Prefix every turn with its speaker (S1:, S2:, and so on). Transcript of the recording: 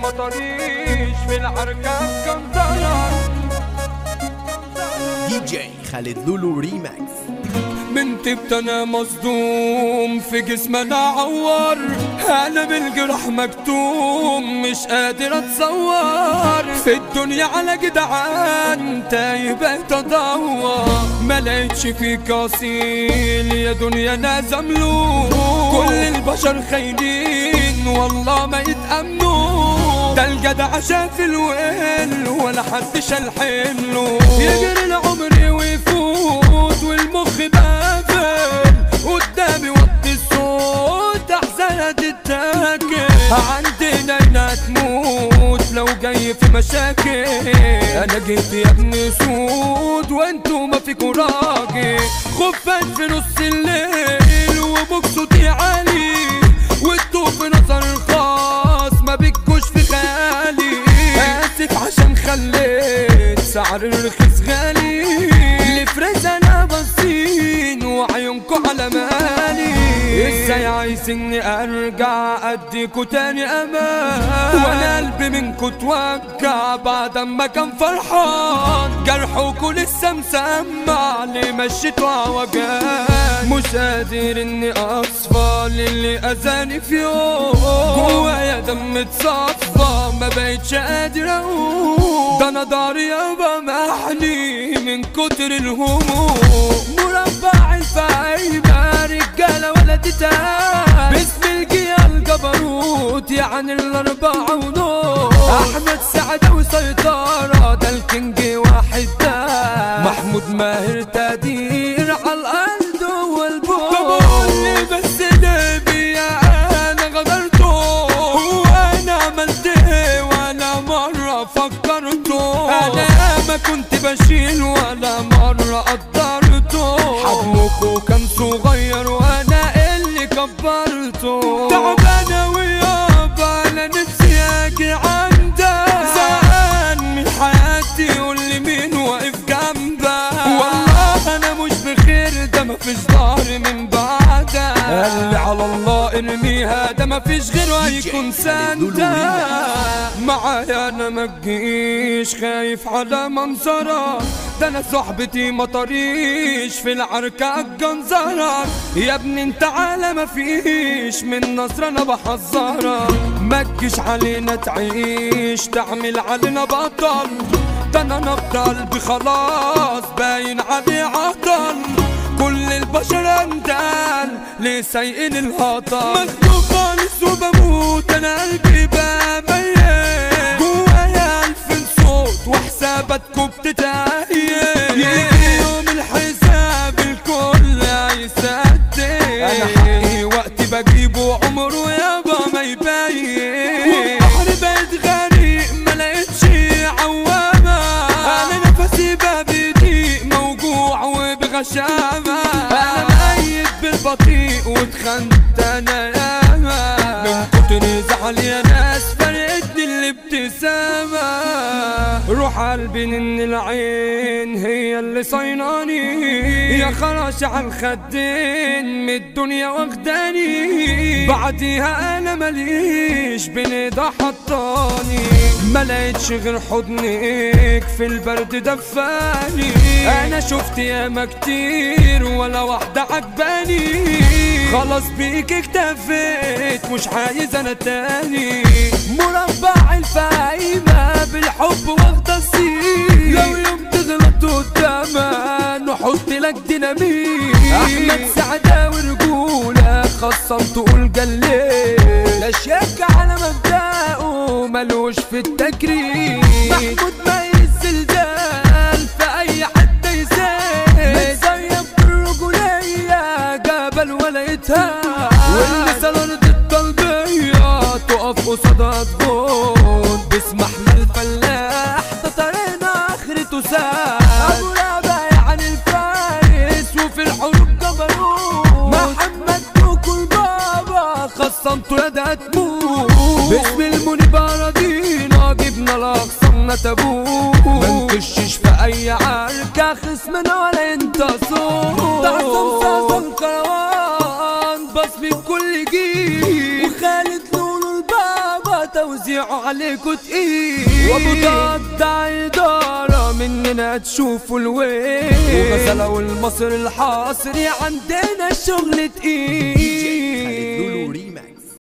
S1: مطريش في العركة كم ضرر
S2: دي جي خالد لولو ريماكس
S1: من تبت انا مصدوم في جسمي انا عور انا بالجرح مكتوم مش قادر اتصور في الدنيا على جدعان تايه بقيت ادور ما لقيتش فيك اصيل يا دنيا انا زملوك كل البشر خاينين والله ما يتأمنوا ده الجدع شاف الويل ولا حد شال حمله يجري العمر ويفوت والمخ بقفل قدامي وطي الصوت احزانها تتاكل عندنا هنا تموت لو جاي في مشاكل انا جيت يا ابن سود وانتوا ما فيكوا راجل خفت في نص الليل وبكسوتي عالي وانتوا في نظر الخاص ما بتجوش في خيالي اسف عشان خليت سعر الرخيص غالي الفريز انا باصين وعيونكوا على مالي ازاي عايزني ارجع اديكوا تاني امان وانا قلبي منكوا توجع بعد ما كان فرحان جرحكوا لسه مسمع ليه مشيتوا عوجان مش قادر اني اصفى للي اذاني في يوم جوايا دم اتصفى ما بقتش قادر اقوم ده انا ضهري يابا محني من كتر الهموم مربع الفايبة رجالة ولا تتاب باسم الجيال الجبروت يعني الأربعة ونور أحمد سعد وسيطرة ده الكينج واحد ده محمود ماهر تقدير على الأرض والبور طب قول لي بس ليه بيا أنا غدرته وأنا عملت إيه ولا مرة فكرته أنا ما كنت بشيل ولا مرة قدرته حجمكوا كان صغير وأنا اللي كبرته تعبانة ويابا أنا نفسي أجي عندك زهقان من حياتي قول لي مين واقف جنبك والله أنا مش بخير ده مفيش ظهر من بعدك قال لي على الله ارميها ده مفيش غيره هيكون سندك معايا انا ما تجيش خايف على منظرك ده انا صاحبتي مطريش في العركة الجنزرة يا ابني انت عالة مفيش من نصر انا بحذرك ما تجيش علينا تعيش تعمل علينا بطل ده انا نبض قلبي خلاص باين عليه عطل كل البشر اندال ليه سايقين الهطل مكتوب خالص وبموت انا قلبي بقى ميت جوايا الف صوت وحساباتكم بتتعين يجي يوم الحساب الكل هيصدق انا حقي وقتي بجيبه عمره يابا ما يبين والبحر بقت غريق ما لقيتش عوامة انا نفسي بقى بيضيق موجوع وبغشامة انا ميت بالبطيء واتخنت انا ياما من كتر زعلي يا ناس فرقتني الابتسامة روح قلبي ان العين هي اللي صيناني يا خراش على الخدين من الدنيا واخداني بعديها انا ماليش بين ايدها حطاني ما لقيتش غير حضنك في البرد دفاني انا شفت ياما كتير ولا واحدة عجباني خلاص بيك اكتفيت مش عايز انا تاني مربع الفايمة بالحب واخدة السين لو يوم تغلط قدامها نحط لك ديناميت احمد سعدة ورجولة خاصة تقول جليت لا شك على مبدأه ملوش في التكريم محمود ما الزلزال في اي حد يزيد متزيف بالرجولية جبل ولا يتهان والمثال ارض الطلبية تقف قصادها تبون باسم احمد الفلاح ده طريقنا اخرته ساد ابو رابع يعني الفارس وفي الحروب جبروت محمد كوكو البابا خصمته يا ده تموت باسم المنيب اراضينا جبنا لاقصانا تابوت ما نكشش في اي عركه خصمنا ولا انت صوت ده عصام ساسا الكروان بصمي بكل جيل وخالد لولو البابا توزيعه عليكوا تقيل وابو تقطع اداره مننا تشوفوا الويل وغزله المصر الحاصري عندنا الشغل
S2: خالد
S1: تقيل
S2: لولو ريماكس